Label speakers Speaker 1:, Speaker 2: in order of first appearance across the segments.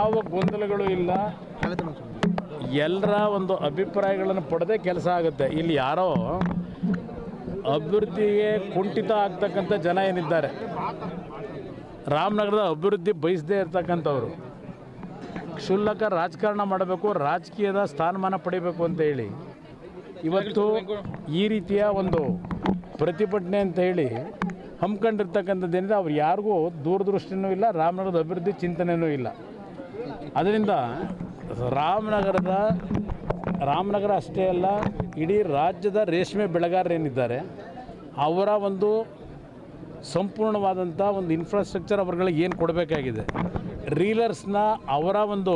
Speaker 1: ಯಾವ ಗೊಂದಲಗಳು ಇಲ್ಲ ಎಲ್ಲರ ಒಂದು ಅಭಿಪ್ರಾಯಗಳನ್ನು ಪಡೆದೇ ಕೆಲಸ ಆಗುತ್ತೆ ಇಲ್ಲಿ ಯಾರೋ ಅಭಿವೃದ್ಧಿಗೆ ಕುಂಠಿತ ಆಗ್ತಕ್ಕಂಥ ಜನ ಏನಿದ್ದಾರೆ ರಾಮನಗರದ ಅಭಿವೃದ್ಧಿ ಬಯಸದೇ ಇರ್ತಕ್ಕಂಥವ್ರು ಕ್ಷುಲ್ಲಕ ರಾಜಕಾರಣ ಮಾಡಬೇಕು ರಾಜಕೀಯದ ಸ್ಥಾನಮಾನ ಪಡಿಬೇಕು ಅಂತ ಹೇಳಿ ಇವತ್ತು ಈ ರೀತಿಯ ಒಂದು ಪ್ರತಿಭಟನೆ ಅಂತ ಹೇಳಿ ಹಮ್ಮಿಕೊಂಡಿರ್ತಕ್ಕಂಥದ್ದೇನಿದೆ ಅವ್ರು ಯಾರಿಗೂ ದೂರದೃಷ್ಟಿನೂ ಇಲ್ಲ ರಾಮನಗರದ ಅಭಿವೃದ್ಧಿ ಚಿಂತನೆಯೂ ಇಲ್ಲ ಅದರಿಂದ ರಾಮನಗರದ ರಾಮನಗರ ಅಷ್ಟೇ ಅಲ್ಲ ಇಡೀ ರಾಜ್ಯದ ರೇಷ್ಮೆ ಬೆಳೆಗಾರರೇನಿದ್ದಾರೆ ಅವರ ಒಂದು ಸಂಪೂರ್ಣವಾದಂಥ ಒಂದು ಇನ್ಫ್ರಾಸ್ಟ್ರಕ್ಚರ್ ಅವ್ರುಗಳಿಗೆ ಏನು ಕೊಡಬೇಕಾಗಿದೆ ರೀಲರ್ಸ್ನ ಅವರ ಒಂದು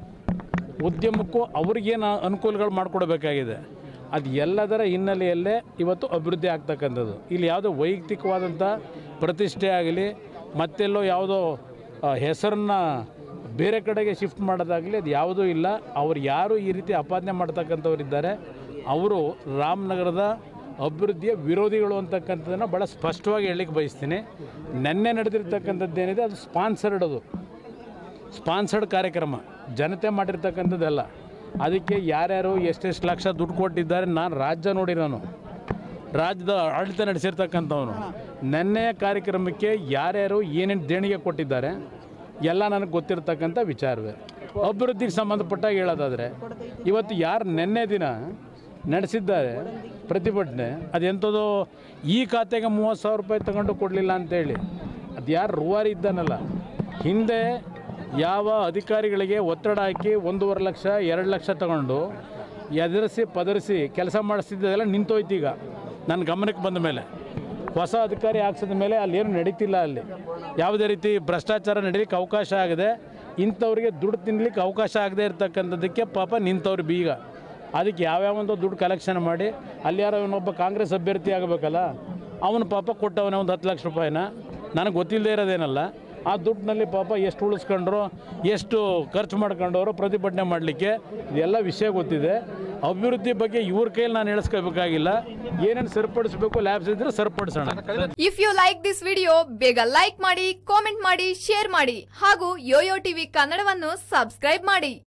Speaker 1: ಉದ್ಯಮಕ್ಕೂ ಅವ್ರಿಗೇನು ಅನುಕೂಲಗಳು ಮಾಡಿಕೊಡ್ಬೇಕಾಗಿದೆ ಅದು ಎಲ್ಲದರ ಹಿನ್ನೆಲೆಯಲ್ಲೇ ಇವತ್ತು ಅಭಿವೃದ್ಧಿ ಆಗ್ತಕ್ಕಂಥದ್ದು ಇಲ್ಲಿ ಯಾವುದೋ ವೈಯಕ್ತಿಕವಾದಂಥ ಪ್ರತಿಷ್ಠೆ ಆಗಲಿ ಮತ್ತೆಲ್ಲೋ ಯಾವುದೋ ಹೆಸರನ್ನ ಬೇರೆ ಕಡೆಗೆ ಶಿಫ್ಟ್ ಮಾಡೋದಾಗಲಿ ಅದು ಯಾವುದೂ ಇಲ್ಲ ಅವ್ರು ಯಾರು ಈ ರೀತಿ ಅಪಾದನೆ ಮಾಡ್ತಕ್ಕಂಥವ್ರಿದ್ದಾರೆ ಅವರು ರಾಮನಗರದ ಅಭಿವೃದ್ಧಿಯ ವಿರೋಧಿಗಳು ಅಂತಕ್ಕಂಥದ್ದನ್ನು ಭಾಳ ಸ್ಪಷ್ಟವಾಗಿ ಹೇಳಲಿಕ್ಕೆ ಬಯಸ್ತೀನಿ ನೆನ್ನೆ ನಡೆದಿರ್ತಕ್ಕಂಥದ್ದೇನಿದೆ ಅದು ಸ್ಪಾನ್ಸರ್ಡ್ ಅದು ಸ್ಪಾನ್ಸರ್ಡ್ ಕಾರ್ಯಕ್ರಮ ಜನತೆ ಮಾಡಿರ್ತಕ್ಕಂಥದ್ದಲ್ಲ ಅದಕ್ಕೆ ಯಾರ್ಯಾರು ಎಷ್ಟೆಷ್ಟು ಲಕ್ಷ ದುಡ್ಡು ಕೊಟ್ಟಿದ್ದಾರೆ ನಾನು ರಾಜ್ಯ ನೋಡಿ ನಾನು ರಾಜ್ಯದ ಆಡಳಿತ ನಡೆಸಿರ್ತಕ್ಕಂಥವನು ನೆನ್ನೆಯ ಕಾರ್ಯಕ್ರಮಕ್ಕೆ ಯಾರ್ಯಾರು ಏನೇನು ದೇಣಿಗೆ ಕೊಟ್ಟಿದ್ದಾರೆ ಎಲ್ಲ ನನಗೆ ಗೊತ್ತಿರ್ತಕ್ಕಂಥ ವಿಚಾರವೇ ಅಭಿವೃದ್ಧಿಗೆ ಸಂಬಂಧಪಟ್ಟಾಗ ಹೇಳೋದಾದರೆ ಇವತ್ತು ಯಾರು ನೆನ್ನೆ ದಿನ ನಡೆಸಿದ್ದಾರೆ ಪ್ರತಿಭಟನೆ ಅದೆಂಥದ್ದು ಈ ಖಾತೆಗೆ ಮೂವತ್ತು ಸಾವಿರ ರೂಪಾಯಿ ತಗೊಂಡು ಕೊಡಲಿಲ್ಲ ಅಂತೇಳಿ ಅದು ಯಾರು ರೂವಾರಿ ಇದ್ದಾನಲ್ಲ ಹಿಂದೆ ಯಾವ ಅಧಿಕಾರಿಗಳಿಗೆ ಒತ್ತಡ ಹಾಕಿ ಒಂದೂವರೆ ಲಕ್ಷ ಎರಡು ಲಕ್ಷ ತಗೊಂಡು ಎದುರಿಸಿ ಪದರಿಸಿ ಕೆಲಸ ಮಾಡಿಸ್ತಿದ್ದೆಲ್ಲ ನಿಂತೋಯ್ತು ಈಗ ನನ್ನ ಗಮನಕ್ಕೆ ಬಂದ ಮೇಲೆ ಹೊಸ ಅಧಿಕಾರಿ ಹಾಕ್ಸಿದ ಮೇಲೆ ಅಲ್ಲಿ ಏನು ನಡೀತಿಲ್ಲ ಅಲ್ಲಿ ಯಾವುದೇ ರೀತಿ ಭ್ರಷ್ಟಾಚಾರ ನಡೀಲಿಕ್ಕೆ ಅವಕಾಶ ಆಗಿದೆ ಇಂಥವ್ರಿಗೆ ದುಡ್ಡು ತಿನ್ಲಿಕ್ಕೆ ಅವಕಾಶ ಆಗದೆ ಇರ್ತಕ್ಕಂಥದ್ದಕ್ಕೆ ಪಾಪ ನಿಂತವ್ರು ಬೀಗ ಅದಕ್ಕೆ ಯಾವ್ಯಾವ ಒಂದು ದುಡ್ಡು ಕಲೆಕ್ಷನ್ ಮಾಡಿ ಅಲ್ಲಿ ಯಾರೋ ಇವನೊಬ್ಬ ಕಾಂಗ್ರೆಸ್ ಅಭ್ಯರ್ಥಿ ಆಗಬೇಕಲ್ಲ ಅವನು ಪಾಪ ಕೊಟ್ಟವನೇ ಒಂದು ಹತ್ತು ಲಕ್ಷ ರೂಪಾಯಿನ ನನಗೆ ಗೊತ್ತಿಲ್ಲದೆ ಇರೋದೇನಲ್ಲ ಆ ದುಡ್ಡಿನಲ್ಲಿ ಪಾಪ ಎಷ್ಟು ಉಳಿಸ್ಕೊಂಡ್ರು ಎಷ್ಟು ಖರ್ಚು ಮಾಡ್ಕೊಂಡವರು ಪ್ರತಿಭಟನೆ ಮಾಡಲಿಕ್ಕೆ ಇದೆಲ್ಲ ವಿಷಯ ಗೊತ್ತಿದೆ ಅಭಿವೃದ್ಧಿ ಬಗ್ಗೆ ಇವ್ರ ಕೈಯಲ್ಲಿ ನಾನು ಹೇಳಿಸ್ಕೋಬೇಕಾಗಿಲ್ಲ ಏನೇನು ಸರಿಪಡಿಸ್ಬೇಕು ಲ್ಯಾಬ್ಸ್ ಇದ್ರೆ ಸರಿಪಡಿಸೋಣ
Speaker 2: if you like this video ಬೇಗ ಲೈಕ್ ಮಾಡಿ ಕಾಮೆಂಟ್ ಮಾಡಿ ಶೇರ್ ಮಾಡಿ ಹಾಗೂ ಯೋಯೋ ಟಿವಿ ಕನ್ನಡವನ್ನು ಸಬ್ಸ್ಕ್ರೈಬ್ ಮಾಡಿ